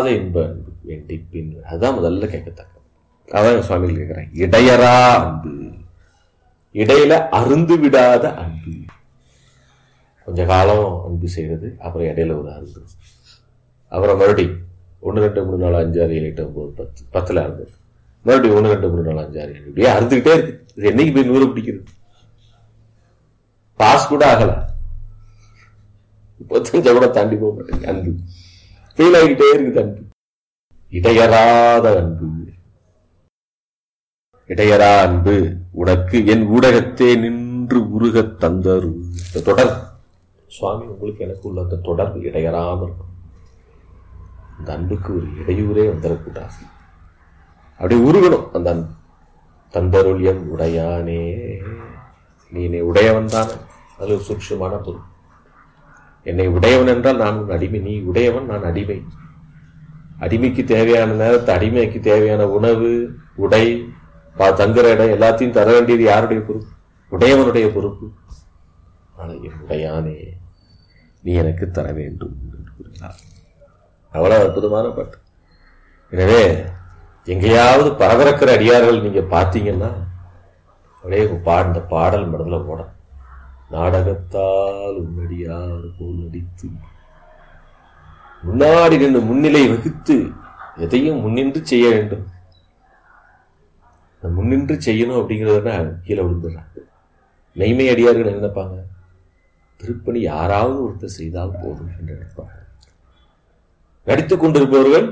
இடையறாத இன்ப அன்பு வேண்டி பின் அதுதான் முதல்ல கேட்கத்தக்க அதான் சுவாமிகள் கேட்கிறேன் இடையறா அன்பு இடையில அருந்து விடாத அன்பு கொஞ்ச காலம் அன்பு செய்யறது அப்புறம் இடையில ஒரு அருந்து அப்புறம் மறுபடியும் ஒன்று ரெண்டு மூணு நாலு அஞ்சு ஆறு ஏழு எட்டு ஒன்பது பத்து பத்தில் அருந்து மறுபடியும் ஒன்று ரெண்டு மூணு நாலு அஞ்சு ஆறு ஏழு இப்படியே அறுந்துக்கிட்டே இருக்கு இது என்னைக்கு போய் நூறு பிடிக்கிறது பாஸ் கூட ஆகல முப்பத்தஞ்ச கூட தாண்டி போக மாட்டேங்குது அன்பு ஃபெயில் ஆகிட்டே இருக்குது அன்பு இடையறாத அன்பு இடையறா அன்பு உனக்கு என் ஊடகத்தே நின்று உருகத் தந்தரு இந்த தொடர் சுவாமி உங்களுக்கு எனக்கு உள்ள அந்த தொடர்பு இடையறாம இருக்கும் அந்த அன்புக்கு ஒரு இடையூறே வந்துடக்கூடாது அப்படி உருகணும் அந்த அன்பு தந்தருள் என் உடையானே நீ என்னை உடையவன் தானே அது ஒரு சூட்சமான பொருள் என்னை உடையவன் என்றால் நான் உன் அடிமை நீ உடையவன் நான் அடிமை அடிமைக்கு தேவையான நேரத்தை அடிமைக்கு தேவையான உணவு உடை பா- தங்குற இடம் எல்லாத்தையும் தர வேண்டியது யாருடைய பொறுப்பு உடையவனுடைய பொறுப்பு ஆனால் என் உடையானே நீ எனக்கு தர வேண்டும் என்று கூறுகிறார் அவ்வளவு அற்புதமான பாட்டு எனவே எங்கேயாவது பரபரக்கிற அடியார்கள் நீங்க பார்த்தீங்கன்னா அப்படியே பா இந்த பாடல் மனதுல ஓட நாடகத்தால் உன்னடியார் போல் நடித்து முன்னாடி நின்று முன்னிலை வகுத்து எதையும் முன்னின்று செய்ய வேண்டும் இந்த முன்னின்று செய்யணும் அப்படிங்கிறதுனா கீழே விழுந்துடுறாங்க மெய்மை அடியார்கள் என்ன நினைப்பாங்க திருப்பணி யாராவது ஒருத்தர் செய்தால் போதும் என்று நினைப்பாங்க நடித்துக் கொண்டிருப்பவர்கள்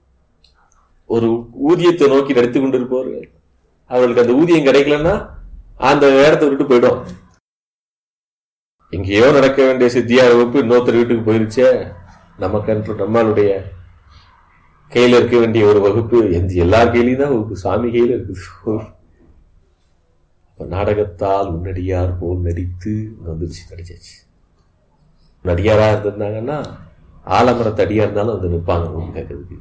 ஒரு ஊதியத்தை நோக்கி நடித்துக் கொண்டிருப்பவர்கள் அவர்களுக்கு அந்த ஊதியம் கிடைக்கலன்னா அந்த இடத்தை விட்டு போயிடும் எங்கேயோ நடக்க வேண்டிய சித்தியார் வகுப்பு இன்னொருத்தர் வீட்டுக்கு போயிருச்சே நமக்கு நம்மளுடைய கையில இருக்க வேண்டிய ஒரு வகுப்பு எந்த எல்லார் கையிலையும் தான் வகுப்பு சாமி கையில இருக்குது அப்ப நாடகத்தால் உன்னடியார் போல் நடித்து வந்துருச்சு நடிச்சாச்சு நடிகாரா இருந்திருந்தாங்கன்னா ஆலமரத்து அடியா இருந்தாலும் வந்து நிற்பாங்க ஊர் கேட்கறதுக்கு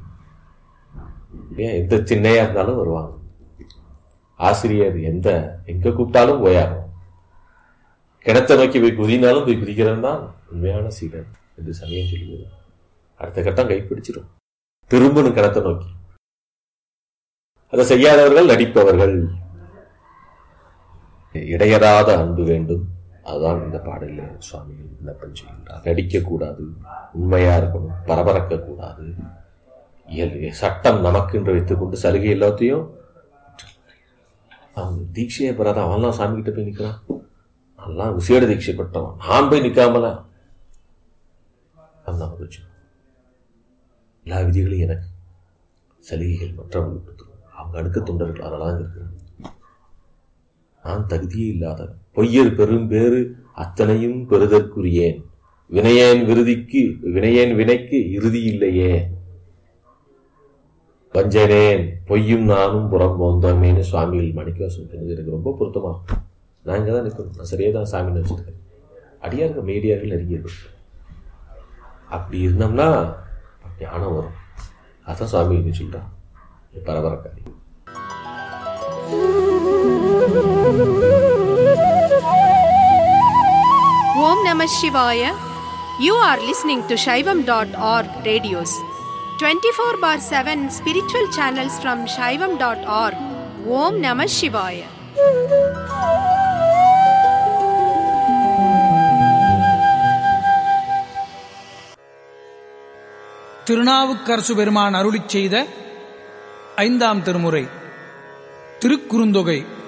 ஏன் எந்த சின்னையா இருந்தாலும் வருவாங்க ஆசிரியர் எந்த எங்க கூப்பிட்டாலும் போயாகும் கிணத்தை நோக்கி போய் குதினாலும் போய் குதிக்கிறவன் தான் உண்மையான சீடன் என்று சமயம் சொல்லுகிறது அடுத்த கட்டம் கைப்பிடிச்சிடும் திரும்பணும் கிணத்தை நோக்கி அதை செய்யாதவர்கள் நடிப்பவர்கள் இடையறாத அன்பு வேண்டும் அதுதான் இந்த பாடலில் சுவாமிகள் விண்ணப்பம் செய்கின்றார் நடிக்கக்கூடாது உண்மையா இருக்கணும் பரபரக்க கூடாது இயல் சட்டம் நமக்கு என்று வைத்துக்கொண்டு சலுகை எல்லாத்தையும் அவன் தீட்சையை பெறாத அவன்லாம் சாமி கிட்ட போய் நிற்கிறான் அதெல்லாம் விசேட தீட்சை பெற்றவன் நான் போய் நிற்காமல அந்த வச்சு எல்லா விதிகளையும் எனக்கு சலுகைகள் மற்றவர்களுக்கு கொடுத்துரும். அவங்க அடுக்க தொண்டர்கள் அதெல்லாம் இருக்கிறாங்க நான் தகுதியே இல்லாத பொய்யர் பெரும் பேறு அத்தனையும் பெறுதற்குரியேன் வினையேன் விருதிக்கு வினையேன் வினைக்கு இறுதி இல்லையே வஞ்சனேன் பொய்யும் நானும் புறம் போந்தோமேன்னு சுவாமிகள் மணிக்கவாசம் சொன்னது எனக்கு ரொம்ப பொருத்தமா இருக்கும் நான் இங்கே தான் நிற்கணும் நான் சரியாக தான் சாமி நினச்சிருக்கேன் அடியார்கள் மேடியார்கள் நெருங்கி இருக்கும் அப்படி இருந்தோம்னா ஞானம் வரும் அதான் சுவாமி என்ன சொல்றான் பரபரக்காரி Om Namah Shivaya. You are listening to Shaivam.org radios. 24 bar 7 spiritual channels from Shaivam.org. Om Namah Shivaya. Thirunavukkarasu பெருமான் அருளிச் செய்த ஐந்தாம் திருமுறை திருக்குறுந்தொகை